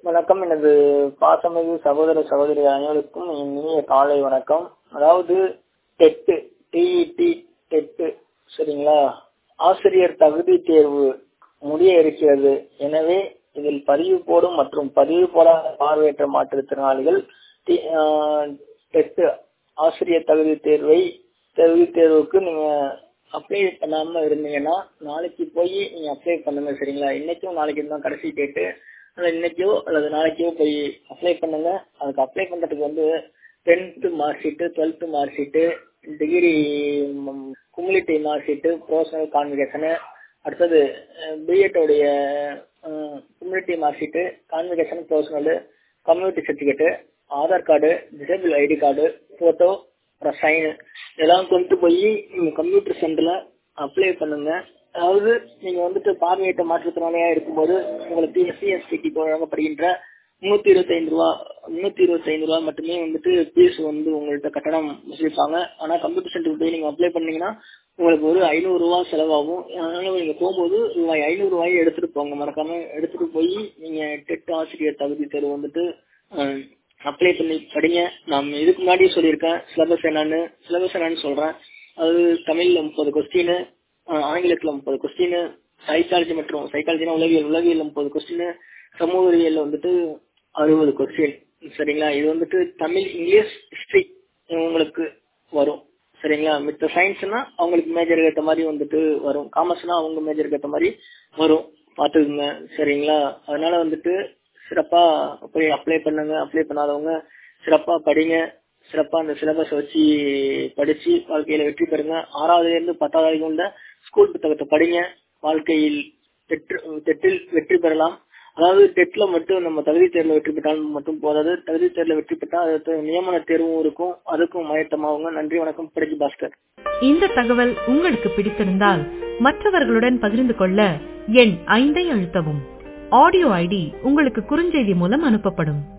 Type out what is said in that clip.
வணக்கம் எனது பாசமிகு சகோதர சகோதரி அனைவருக்கும் என் இனிய காலை வணக்கம் அதாவது டெட்டு டிஇடி டெட்டு சரிங்களா ஆசிரியர் தகுதி தேர்வு முடிய இருக்கிறது எனவே இதில் பதிவு போடும் மற்றும் பதிவு போடாத பார்வையற்ற மாற்றுத்திறனாளிகள் டெட்டு ஆசிரியர் தகுதி தேர்வை தகுதி தேர்வுக்கு நீங்க அப்ளை பண்ணாம இருந்தீங்கன்னா நாளைக்கு போய் நீங்க அப்ளை பண்ணுங்க சரிங்களா இன்னைக்கும் நாளைக்கு தான் கடைசி டேட்டு இன்னைக்கோ அல்லது நாளைக்கோ போய் அப்ளை பண்ணுங்க அதுக்கு அப்ளை பண்றதுக்கு வந்து tenth mark sheet twelfth mark sheet degree cumulative mark sheet professional convocation அடுத்தது பிஎட் உடைய cumulative mark sheet convocation professional community certificate Aadhaar card disable ID card photo அப்புறம் சைனு இதெல்லாம் கொண்டு போய் நீங்கள் கம்ப்யூட்டர் சென்டரில் அப்ளை பண்ணுங்க அதாவது நீங்கள் வந்துட்டு பார்வையிட்ட மாற்றுத்திறனாளியா இருக்கும்போது உங்களுக்கு எஸ்சி எஸ்டிக்கு வழங்கப்படுகின்ற முன்னூத்தி இருபத்தி ஐந்து ரூபா முன்னூத்தி இருபத்தி ஐந்து ரூபா மட்டுமே வந்துட்டு ஃபீஸ் வந்து உங்கள்ட்ட கட்டணம் வசூலிப்பாங்க ஆனா கம்ப்யூட்டர் சென்டருக்கு போய் நீங்க அப்ளை பண்ணீங்கன்னா உங்களுக்கு ஒரு ஐநூறு ரூபா செலவாகும் அதனால நீங்க போகும்போது ரூபாய் ஐநூறு ரூபாயை எடுத்துட்டு போங்க மறக்காம எடுத்துட்டு போய் நீங்க டெட் ஆசிரியர் தகுதி தேர்வு வந்துட்டு அப்ளை பண்ணி படிங்க நான் இதுக்கு முன்னாடியே சொல்லியிருக்கேன் சிலபஸ் என்னன்னு சிலபஸ் என்னன்னு சொல்றேன் அது தமிழ்ல முப்பது கொஸ்டின் ஆங்கிலத்துல முப்பது கொஸ்டின் சைக்காலஜி மற்றும் சைக்காலஜினா உளவியல் உளவியல் முப்பது கொஸ்டின் சமூக அறிவியல் வந்துட்டு அறுபது கொஸ்டின் சரிங்களா இது வந்துட்டு தமிழ் இங்கிலீஷ் ஹிஸ்டரி உங்களுக்கு வரும் சரிங்களா மித்த சயின்ஸ்னா அவங்களுக்கு மேஜருக்கு ஏற்ற மாதிரி வந்துட்டு வரும் காமர்ஸ்னா அவங்க மேஜருக்கு ஏற்ற மாதிரி வரும் பார்த்துக்குங்க சரிங்களா அதனால வந்துட்டு சிறப்பா போய் அப்ளை பண்ணுங்க அப்ளை பண்ணாதவங்க சிறப்பா படிங்க சிறப்பா அந்த சிலபஸ் வச்சு படிச்சு வாழ்க்கையில வெற்றி பெறுங்க ஆறாவதுல இருந்து பத்தாவது வரைக்கும் உள்ள ஸ்கூல் புத்தகத்தை படிங்க வாழ்க்கையில் டெட்டில் வெற்றி பெறலாம் அதாவது டெட்ல மட்டும் நம்ம தகுதி தேர்வுல வெற்றி பெற்றால் மட்டும் போதாது தகுதி தேர்வுல வெற்றி பெற்றால் அது நியமன தேர்வும் இருக்கும் அதுக்கும் மயத்தமாகுங்க நன்றி வணக்கம் படிச்சு பாஸ்கர் இந்த தகவல் உங்களுக்கு பிடித்திருந்தால் மற்றவர்களுடன் பகிர்ந்து கொள்ள எண் ஐந்தை அழுத்தவும் ஆடியோ ஐடி உங்களுக்கு குறுஞ்செய்தி மூலம் அனுப்பப்படும்